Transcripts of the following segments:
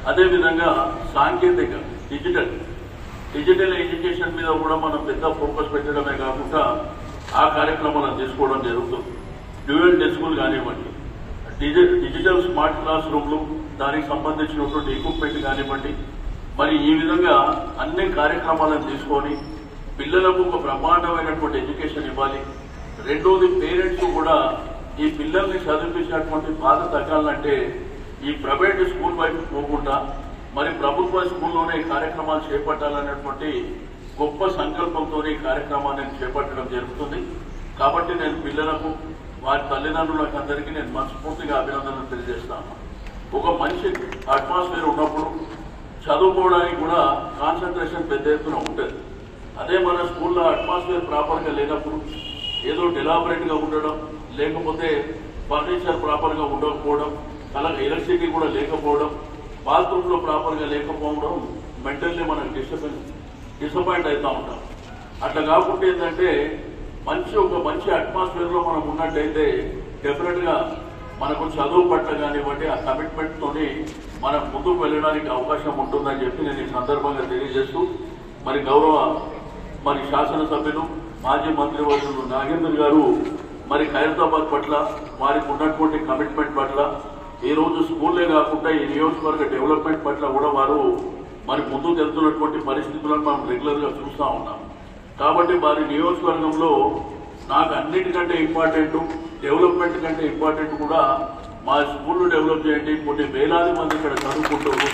అదేవిధంగా సాంకేతిక digital digital education మీద కూడా మనం పెద్ద ఫోకస్ పెట్టడమే కాకుండా ఆ కార్యక్రమాలను తీసుకోవడం జరుగుతుంది డ్యూయల్ డెస్కులు కానివ్వండి డిజి- డిజిటల్ స్మార్ట్ క్లాస్ రూమ్లు దానికి సంబంధించినటువంటి ఎక్విప్మెంట్ కానివ్వండి మరి ఈ విధంగా అన్ని కార్యక్రమాలను తీసుకొని పిల్లలకు ఒక బ్రహ్మాండమైనటువంటి ఎడ్యుకేషన్ ఇవ్వాలి రెండోది పేరెంట్స్ కూడా ఈ పిల్లల్ని చదివించినటువంటి బాధ తగ్గాలంటే ఈ ప్రైవేట్ స్కూల్ వైపు పోకుండా మరి ప్రభుత్వ స్కూల్లోనే ఈ కార్యక్రమాలు చేపట్టాలనేటువంటి గొప్ప సంకల్పంతో ఈ కార్యక్రమాన్ని చేపట్టడం జరుగుతుంది కాబట్టి నేను పిల్లలకు వారి తల్లిదండ్రులకు అందరికీ నేను మనస్ఫూర్తిగా అభినందనలు తెలియజేస్తాను ఒక మంచి అట్మాస్ఫియర్ ఉన్నప్పుడు చదువుకోవడానికి కూడా కాన్సన్ట్రేషన్ పెద్ద ఎత్తున ఉంటుంది అదే మన స్కూల్లో అట్మాస్ఫియర్ ప్రాపర్గా లేనప్పుడు ఏదో డెలాబరేట్ గా ఉండడం లేకపోతే ఫర్నిచర్ ప్రాపర్ గా ఉండకపోవడం అలాగే ఎలక్ట్రిసిటీ కూడా లేకపోవడం బాత్రూమ్ లో ప్రాపర్ గా లేకపోవడం మెంటల్లీ మనం డిస్టర్బెన్స్ డిసప్పాయింట్ అవుతా ఉంటాం అట్లా కాకుండా ఏంటంటే మంచి ఒక మంచి అట్మాస్ఫియర్ లో మనం ఉన్నట్టయితే డెఫినెట్ గా మనకు చదువు పట్ల కానివ్వండి ఆ కమిట్మెంట్ తోని మనం ముందుకు వెళ్ళడానికి అవకాశం ఉంటుందని చెప్పి నేను ఈ సందర్భంగా తెలియజేస్తూ మరి గౌరవ మరి శాసనసభ్యులు మాజీ మంత్రివర్యులు నాగేందర్ గారు మరి ఖైరతాబాద్ పట్ల వారికి ఉన్నటువంటి కమిట్మెంట్ పట్ల ఈ రోజు స్కూల్లే కాకుండా ఈ నియోజకవర్గ డెవలప్మెంట్ పట్ల కూడా వారు మరి ముందుకు వెళ్తున్నటువంటి పరిస్థితులను మనం రెగ్యులర్ గా చూస్తా ఉన్నాం కాబట్టి వారి నియోజకవర్గంలో నాకు అన్నిటికంటే ఇంపార్టెంట్ డెవలప్మెంట్ కంటే ఇంపార్టెంట్ కూడా మా స్కూల్ డెవలప్ చేయండి కొన్ని వేలాది మంది ఇక్కడ చదువుకుంటారు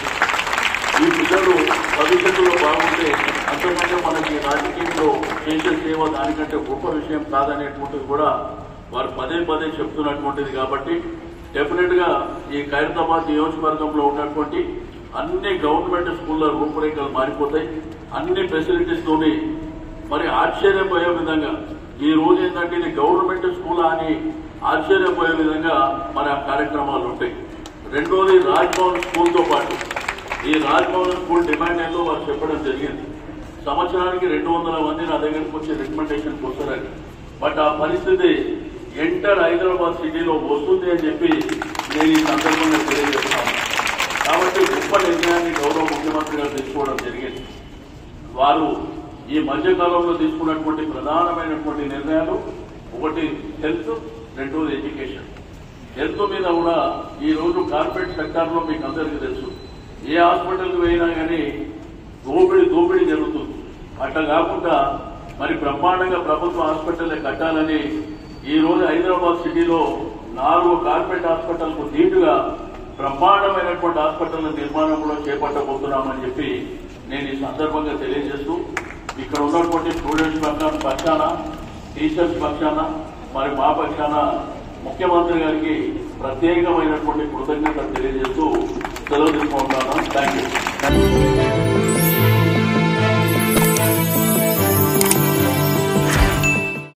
ఈ పిల్లలు భవిష్యత్తులో బాగుంటే అంతకంటే మనకి రాజకీయంలో చేసే సేవ దానికంటే గొప్ప విషయం కాదనేటువంటిది కూడా వారు పదే పదే చెప్తున్నటువంటిది కాబట్టి డెఫినెట్ గా ఈ ఖైరతాబాద్ నియోజకవర్గంలో ఉన్నటువంటి అన్ని గవర్నమెంట్ స్కూళ్ళ రూపురేఖలు మారిపోతాయి అన్ని ఫెసిలిటీస్ తోని మరి ఆశ్చర్యపోయే విధంగా ఈ రోజు ఏంటంటే ఇది గవర్నమెంట్ స్కూల్ అని ఆశ్చర్యపోయే విధంగా మరి ఆ కార్యక్రమాలు ఉంటాయి రెండోది రాజ్భవన్ స్కూల్ తో పాటు ఈ రాజ్భవన్ స్కూల్ డిమాండ్ ఏందో వారు చెప్పడం జరిగింది సంవత్సరానికి రెండు వందల మంది నా దగ్గరకు వచ్చి రికమెండేషన్ వస్తారని బట్ ఆ పరిస్థితి ఎంటర్ హైదరాబాద్ సిటీలో వస్తుంది అని చెప్పి నేను ఈ సందర్భంగా తెలియజేస్తున్నాను కాబట్టి గొప్ప నిర్ణయాన్ని గౌరవ ముఖ్యమంత్రి గారు తీసుకోవడం జరిగింది వారు ఈ మధ్య కాలంలో తీసుకున్నటువంటి ప్రధానమైనటువంటి నిర్ణయాలు ఒకటి హెల్త్ రెండోది ఎడ్యుకేషన్ హెల్త్ మీద కూడా ఈ రోజు కార్పొరేట్ సెక్టార్ లో మీకు అందరికీ తెలుసు ఏ హాస్పిటల్కి పోయినా కానీ దోపిడీ దోపిడీ జరుగుతుంది అట్లా కాకుండా మరి బ్రహ్మాండంగా ప్రభుత్వ హాస్పిటల్ కట్టాలని ఈ రోజు హైదరాబాద్ సిటీలో నాలుగు కార్పొరేట్ హాస్పిటల్కు ధీటుగా బ్రహ్మాండమైనటువంటి హాస్పిటల్ నిర్మాణం కూడా చేపట్టబోతున్నామని చెప్పి నేను ఈ సందర్భంగా తెలియజేస్తూ ఇక్కడ ఉన్నటువంటి స్టూడెంట్స్ పక్షాన పక్షాన టీచర్స్ పక్షాన మరి మా పక్షాన ముఖ్యమంత్రి గారికి ప్రత్యేకమైనటువంటి కృతజ్ఞతలు తెలియజేస్తూ సెలవు తీసుకుంటున్నాను థ్యాంక్ యూ